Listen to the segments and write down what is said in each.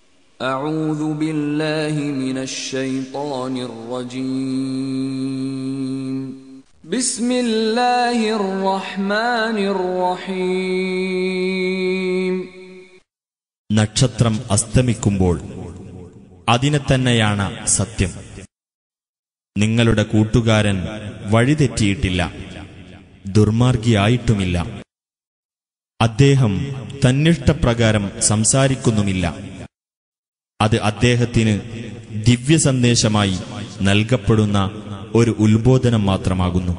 أعوذ بالله من الشيطان الرجيم بسم الله الرحمن الرحيم നക്ഷത്രം അസ്തമിക്കുമ്പോൾ അതിനെ തന്നെയാണ് സത്യം നിങ്ങളുടെ കൂട്ടുകാരൻ വഴിതെറ്റിയിട്ടില്ല ദുർമാർഗിയായിട്ടുമില്ല അദ്ദേഹം തന്നിഷ്ടപ്രകാരം സംസാരിക്കുന്നുമില്ല അത് അദ്ദേഹത്തിന് ദിവ്യ സന്ദേശമായി നൽകപ്പെടുന്ന ഒരു ഉത്ബോധനം മാത്രമാകുന്നു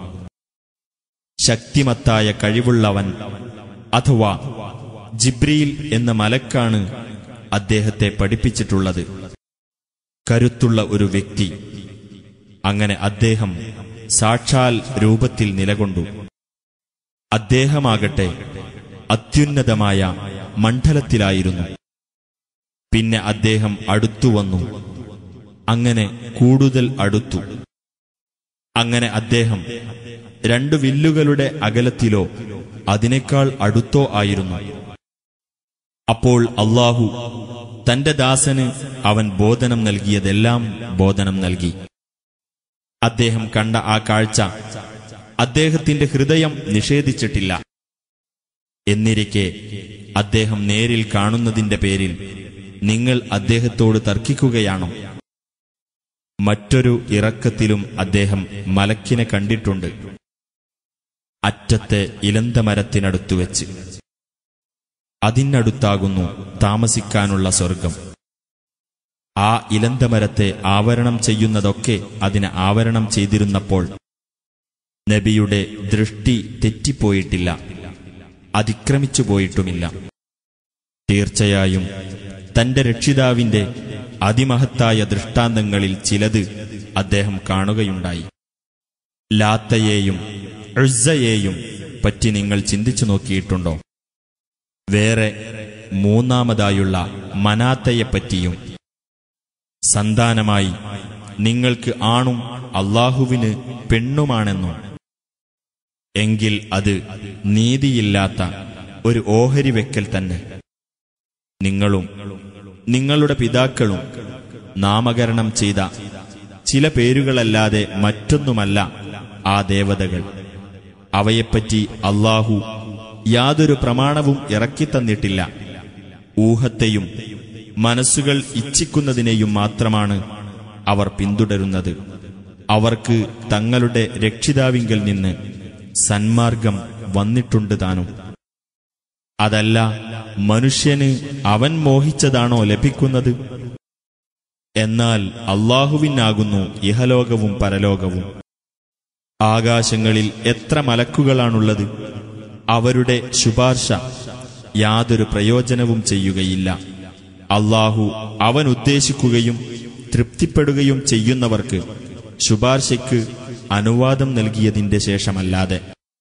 ശക്തിമത്തായ കഴിവുള്ളവൻ അഥവാ ജിബ്രീൽ എന്ന മലക്കാണ് അദ്ദേഹത്തെ പഠിപ്പിച്ചിട്ടുള്ളത് കരുത്തുള്ള ഒരു വ്യക്തി അങ്ങനെ അദ്ദേഹം സാക്ഷാൽ രൂപത്തിൽ നിലകൊണ്ടു അദ്ദേഹമാകട്ടെ അത്യുന്നതമായ മണ്ഡലത്തിലായിരുന്നു പിന്നെ അദ്ദേഹം അടുത്തുവന്നു അങ്ങനെ കൂടുതൽ അടുത്തു അങ്ങനെ അദ്ദേഹം രണ്ടു വില്ലുകളുടെ അകലത്തിലോ അതിനേക്കാൾ അടുത്തോ ആയിരുന്നു അപ്പോൾ അള്ളാഹു തന്റെ ദാസന് അവൻ ബോധനം നൽകിയതെല്ലാം ബോധനം നൽകി അദ്ദേഹം കണ്ട ആ കാഴ്ച അദ്ദേഹത്തിന്റെ ഹൃദയം നിഷേധിച്ചിട്ടില്ല എന്നിരിക്കെ അദ്ദേഹം നേരിൽ കാണുന്നതിന്റെ പേരിൽ നിങ്ങൾ അദ്ദേഹത്തോട് തർക്കിക്കുകയാണോ മറ്റൊരു ഇറക്കത്തിലും അദ്ദേഹം മലക്കിനെ കണ്ടിട്ടുണ്ട് അറ്റത്തെ ഇലന്തമരത്തിനടുത്തു വെച്ച് അതിനടുത്താകുന്നു താമസിക്കാനുള്ള സ്വർഗം ആ ഇലന്തമരത്തെ ആവരണം ചെയ്യുന്നതൊക്കെ അതിനെ ആവരണം ചെയ്തിരുന്നപ്പോൾ നബിയുടെ ദൃഷ്ടി തെറ്റിപ്പോയിട്ടില്ല അതിക്രമിച്ചു പോയിട്ടുമില്ല തീർച്ചയായും തന്റെ രക്ഷിതാവിന്റെ അതിമഹത്തായ ദൃഷ്ടാന്തങ്ങളിൽ ചിലത് അദ്ദേഹം കാണുകയുണ്ടായി ലാത്തയെയും ഉസ്സയെയും പറ്റി നിങ്ങൾ ചിന്തിച്ചു നോക്കിയിട്ടുണ്ടോ വേറെ മൂന്നാമതായുള്ള മനാത്തയെപ്പറ്റിയും സന്താനമായി നിങ്ങൾക്ക് ആണും അള്ളാഹുവിന് പെണ്ണുമാണെന്നും എങ്കിൽ അത് നീതിയില്ലാത്ത ഒരു ഓഹരി വെക്കൽ തന്നെ നിങ്ങളും നിങ്ങളുടെ പിതാക്കളും നാമകരണം ചെയ്ത ചില പേരുകളല്ലാതെ മറ്റൊന്നുമല്ല ആ ദേവതകൾ അവയെപ്പറ്റി അള്ളാഹു യാതൊരു പ്രമാണവും ഇറക്കിത്തന്നിട്ടില്ല ഊഹത്തെയും മനസ്സുകൾ ഇച്ഛിക്കുന്നതിനെയും മാത്രമാണ് അവർ പിന്തുടരുന്നത് അവർക്ക് തങ്ങളുടെ രക്ഷിതാവിങ്കൽ നിന്ന് സന്മാർഗം വന്നിട്ടുണ്ട് താനും അതല്ല മനുഷ്യന് അവൻ മോഹിച്ചതാണോ ലഭിക്കുന്നത് എന്നാൽ അള്ളാഹുവിനാകുന്നു ഇഹലോകവും പരലോകവും ആകാശങ്ങളിൽ എത്ര മലക്കുകളാണുള്ളത് അവരുടെ ശുപാർശ യാതൊരു പ്രയോജനവും ചെയ്യുകയില്ല അള്ളാഹു അവൻ ഉദ്ദേശിക്കുകയും തൃപ്തിപ്പെടുകയും ചെയ്യുന്നവർക്ക് ശുപാർശയ്ക്ക് അനുവാദം നൽകിയതിന്റെ ശേഷമല്ലാതെ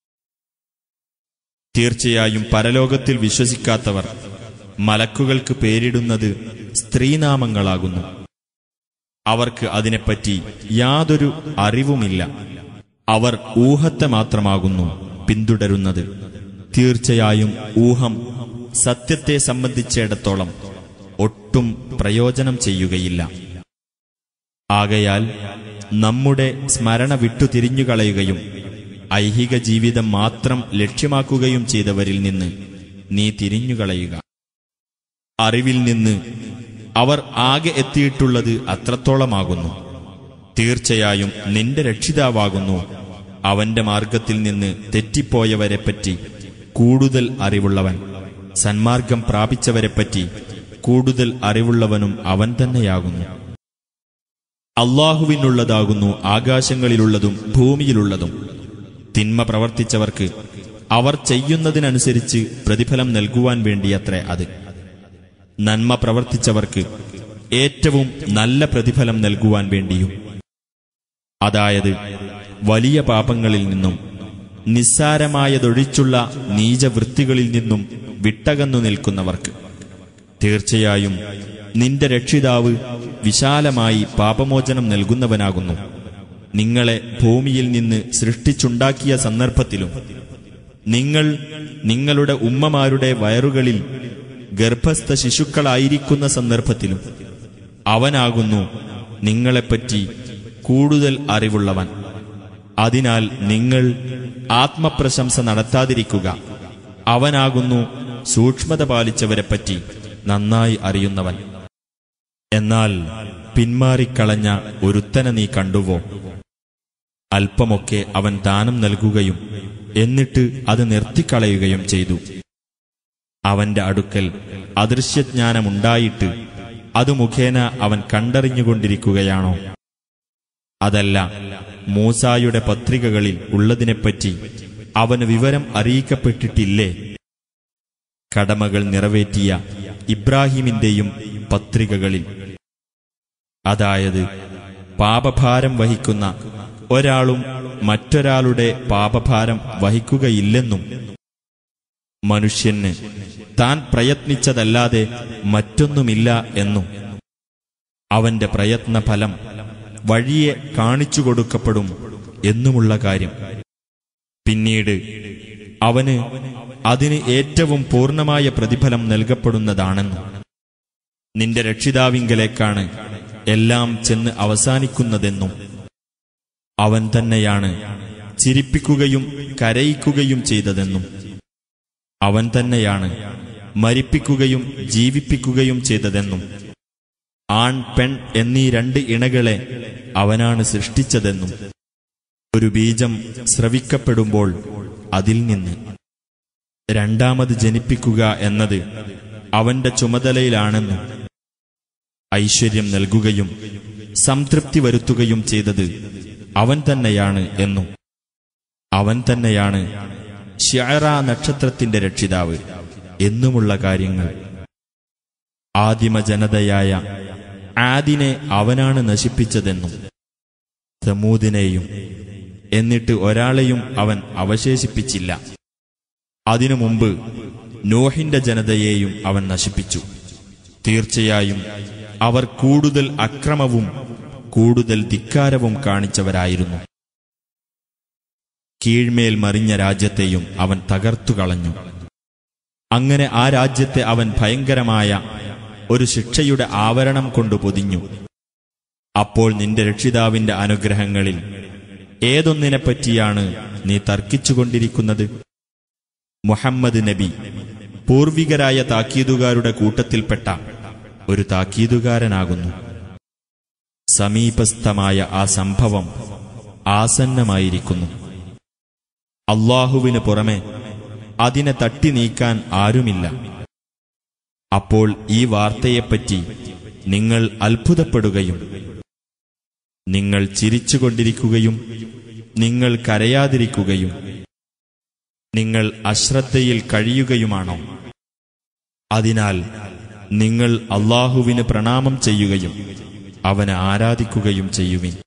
തീർച്ചയായും പരലോകത്തിൽ വിശ്വസിക്കാത്തവർ മലക്കുകൾക്ക് പേരിടുന്നത് സ്ത്രീനാമങ്ങളാകുന്നു അവർക്ക് അതിനെപ്പറ്റി യാതൊരു അറിവുമില്ല അവർ ഊഹത്തെ മാത്രമാകുന്നു പിന്തുടരുന്നത് തീർച്ചയായും ഊഹം സത്യത്തെ സംബന്ധിച്ചിടത്തോളം ഒട്ടും പ്രയോജനം ചെയ്യുകയില്ല ആകയാൽ നമ്മുടെ സ്മരണ വിട്ടുതിരിഞ്ഞുകളയുകയും ഐഹിക ജീവിതം മാത്രം ലക്ഷ്യമാക്കുകയും ചെയ്തവരിൽ നിന്ന് നീ തിരിഞ്ഞുകളയുക അറിവിൽ നിന്ന് അവർ ആകെ എത്തിയിട്ടുള്ളത് അത്രത്തോളമാകുന്നു തീർച്ചയായും നിന്റെ രക്ഷിതാവാകുന്നു അവന്റെ മാർഗത്തിൽ നിന്ന് തെറ്റിപ്പോയവരെപ്പറ്റി കൂടുതൽ അറിവുള്ളവൻ സന്മാർഗം പ്രാപിച്ചവരെപ്പറ്റി കൂടുതൽ അറിവുള്ളവനും അവൻ തന്നെയാകുന്നു അള്ളാഹുവിനുള്ളതാകുന്നു ആകാശങ്ങളിലുള്ളതും ഭൂമിയിലുള്ളതും തിന്മ പ്രവർത്തിച്ചവർക്ക് അവർ ചെയ്യുന്നതിനനുസരിച്ച് പ്രതിഫലം നൽകുവാൻ വേണ്ടിയത്രേ അത് നന്മ പ്രവർത്തിച്ചവർക്ക് ഏറ്റവും നല്ല പ്രതിഫലം നൽകുവാൻ വേണ്ടിയും അതായത് വലിയ പാപങ്ങളിൽ നിന്നും നിസ്സാരമായതൊഴിച്ചുള്ള നീചവൃത്തികളിൽ നിന്നും വിട്ടകന്നു നിൽക്കുന്നവർക്ക് തീർച്ചയായും നിന്റെ രക്ഷിതാവ് വിശാലമായി പാപമോചനം നൽകുന്നവനാകുന്നു നിങ്ങളെ ഭൂമിയിൽ നിന്ന് സൃഷ്ടിച്ചുണ്ടാക്കിയ സന്ദർഭത്തിലും നിങ്ങൾ നിങ്ങളുടെ ഉമ്മമാരുടെ വയറുകളിൽ ഗർഭസ്ഥ ശിശുക്കളായിരിക്കുന്ന സന്ദർഭത്തിലും അവനാകുന്നു നിങ്ങളെപ്പറ്റി കൂടുതൽ അറിവുള്ളവൻ അതിനാൽ നിങ്ങൾ ആത്മപ്രശംസ നടത്താതിരിക്കുക അവനാകുന്നു സൂക്ഷ്മത പാലിച്ചവരെപ്പറ്റി നന്നായി അറിയുന്നവൻ എന്നാൽ പിന്മാറിക്കളഞ്ഞ ഒരുത്തനെ നീ കണ്ടുവോ അല്പമൊക്കെ അവൻ ദാനം നൽകുകയും എന്നിട്ട് അത് നിർത്തിക്കളയുകയും ചെയ്തു അവന്റെ അടുക്കൽ അദൃശ്യജ്ഞാനമുണ്ടായിട്ട് അത് മുഖേന അവൻ കണ്ടറിഞ്ഞുകൊണ്ടിരിക്കുകയാണോ അതല്ല മൂസായുടെ പത്രികകളിൽ ഉള്ളതിനെപ്പറ്റി അവന് വിവരം അറിയിക്കപ്പെട്ടിട്ടില്ലേ കടമകൾ നിറവേറ്റിയ ഇബ്രാഹിമിന്റെയും പത്രികകളിൽ അതായത് പാപഭാരം വഹിക്കുന്ന ഒരാളും മറ്റൊരാളുടെ പാപഭാരം വഹിക്കുകയില്ലെന്നും മനുഷ്യന് താൻ പ്രയത്നിച്ചതല്ലാതെ മറ്റൊന്നുമില്ല എന്നും അവന്റെ പ്രയത്നഫലം വഴിയെ കാണിച്ചു കൊടുക്കപ്പെടും എന്നുമുള്ള കാര്യം പിന്നീട് അവന് അതിന് ഏറ്റവും പൂർണ്ണമായ പ്രതിഫലം നൽകപ്പെടുന്നതാണെന്നും നിന്റെ രക്ഷിതാവിങ്കലേക്കാണ് എല്ലാം ചെന്ന് അവസാനിക്കുന്നതെന്നും അവൻ തന്നെയാണ് ചിരിപ്പിക്കുകയും കരയിക്കുകയും ചെയ്തതെന്നും അവൻ തന്നെയാണ് മരിപ്പിക്കുകയും ജീവിപ്പിക്കുകയും ചെയ്തതെന്നും ആൺ പെൺ എന്നീ രണ്ട് ഇണകളെ അവനാണ് സൃഷ്ടിച്ചതെന്നും ഒരു ബീജം സ്രവിക്കപ്പെടുമ്പോൾ അതിൽ നിന്ന് രണ്ടാമത് ജനിപ്പിക്കുക എന്നത് അവന്റെ ചുമതലയിലാണെന്നും ഐശ്വര്യം നൽകുകയും സംതൃപ്തി വരുത്തുകയും ചെയ്തത് അവൻ തന്നെയാണ് എന്നും അവൻ തന്നെയാണ് ഷ്യാറ നക്ഷത്രത്തിന്റെ രക്ഷിതാവ് എന്നുമുള്ള കാര്യങ്ങൾ ആദിമ ജനതയായ ആദിനെ അവനാണ് നശിപ്പിച്ചതെന്നും സമൂദിനെയും എന്നിട്ട് ഒരാളെയും അവൻ അവശേഷിപ്പിച്ചില്ല അതിനു മുമ്പ് നോഹിന്റെ ജനതയെയും അവൻ നശിപ്പിച്ചു തീർച്ചയായും അവർ കൂടുതൽ അക്രമവും കൂടുതൽ ധിക്കാരവും കാണിച്ചവരായിരുന്നു കീഴ്മേൽ മറിഞ്ഞ രാജ്യത്തെയും അവൻ തകർത്തുകളഞ്ഞു അങ്ങനെ ആ രാജ്യത്തെ അവൻ ഭയങ്കരമായ ഒരു ശിക്ഷയുടെ ആവരണം കൊണ്ട് പൊതിഞ്ഞു അപ്പോൾ നിന്റെ രക്ഷിതാവിന്റെ അനുഗ്രഹങ്ങളിൽ ഏതൊന്നിനെപ്പറ്റിയാണ് നീ തർക്കിച്ചുകൊണ്ടിരിക്കുന്നത് മുഹമ്മദ് നബി പൂർവികരായ താക്കീതുകാരുടെ കൂട്ടത്തിൽപ്പെട്ട ഒരു താക്കീതുകാരനാകുന്നു സമീപസ്ഥമായ ആ സംഭവം ആസന്നമായിരിക്കുന്നു അള്ളാഹുവിന് പുറമെ അതിനെ തട്ടി നീക്കാൻ ആരുമില്ല അപ്പോൾ ഈ വാർത്തയെപ്പറ്റി നിങ്ങൾ അത്ഭുതപ്പെടുകയും നിങ്ങൾ ചിരിച്ചുകൊണ്ടിരിക്കുകയും നിങ്ങൾ കരയാതിരിക്കുകയും നിങ്ങൾ അശ്രദ്ധയിൽ കഴിയുകയുമാണോ അതിനാൽ നിങ്ങൾ അള്ളാഹുവിന് പ്രണാമം ചെയ്യുകയും അവനെ ആരാധിക്കുകയും ചെയ്യുവിൻ